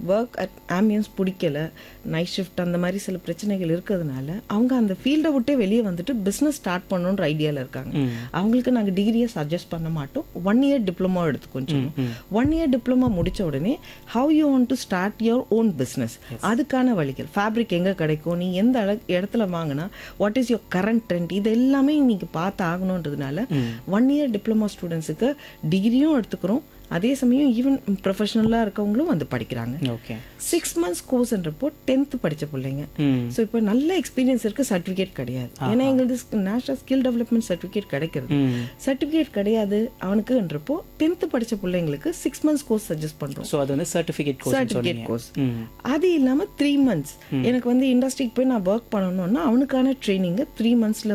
work at ambience பிடிக்கல night shift அந்த மாதிரி சில பிரச்சனைகள் இருக்கிறதுனால அவங்க அந்த ஃபீல்டை விட்டே வெளியே வந்துட்டு பிஸ்னஸ் ஸ்டார்ட் பண்ணணுன்ற ஐடியாவில் இருக்காங்க அவங்களுக்கு நாங்கள் டிகிரியை சஜஸ்ட் பண்ண மாட்டோம் ஒன் இயர் டிப்ளமோ எடுத்துக்கோன்னு சொல்லுவோம் ஒன் இயர் டிப்ளமோ முடிச்ச உடனே how you want to start your own business அதுக்கான வழிகள் ஃபேப்ரிக் எங்கே கிடைக்கும் நீ எந்த அள- இடத்துல வாங்கினா what is your current trend இது எல்லாமே நீங்கள் பார்த்து ஆகணுன்றதுனால ஒன் இயர் டிப்ளமோ ஸ்டூடெண்ட்ஸுக்கு டிகிரியும் எடுத்துக்கிறோம் அதே சமயம் ஈவன் ப்ரொஃபஷனலாக இருக்கவங்களும் வந்து படிக்கிறாங்க ஓகே சிக்ஸ் மந்த்ஸ் கோர்ஸ்ன்றப்போ டென்த்து படித்த பிள்ளைங்க ம் ஸோ இப்போ நல்ல எக்ஸ்பீரியன்ஸ் இருக்கு சர்டிஃபிகேட் கிடையாது ஏன்னா எங்களுக்கு நேஷனல் ஸ்கில் டெவலப்மெண்ட் சர்டிஃபிகேட் கிடைக்கிறது ம் சர்டிஃபிகேட் கிடையாது அவனுக்குன்றப்போ டென்த்து படித்த பிள்ளைங்களுக்கு சிக்ஸ் மந்த்ஸ் கோர்ஸ் சஜஸ்ட் பண்ணுறோம் ஸோ அது வந்து சர்டிஃபிகேட் கோர்ஸ் சர்டிஃபிகேட் கோர்ஸ் ம் அது இல்லாமல் த்ரீ மந்த்ஸ் எனக்கு வந்து இண்டஸ்ட்ரிக்கு போய் நான் ஒர்க் பண்ணணும்னா அவனுக்கான ட்ரைனிங்கை த்ரீ மந்த்ஸில்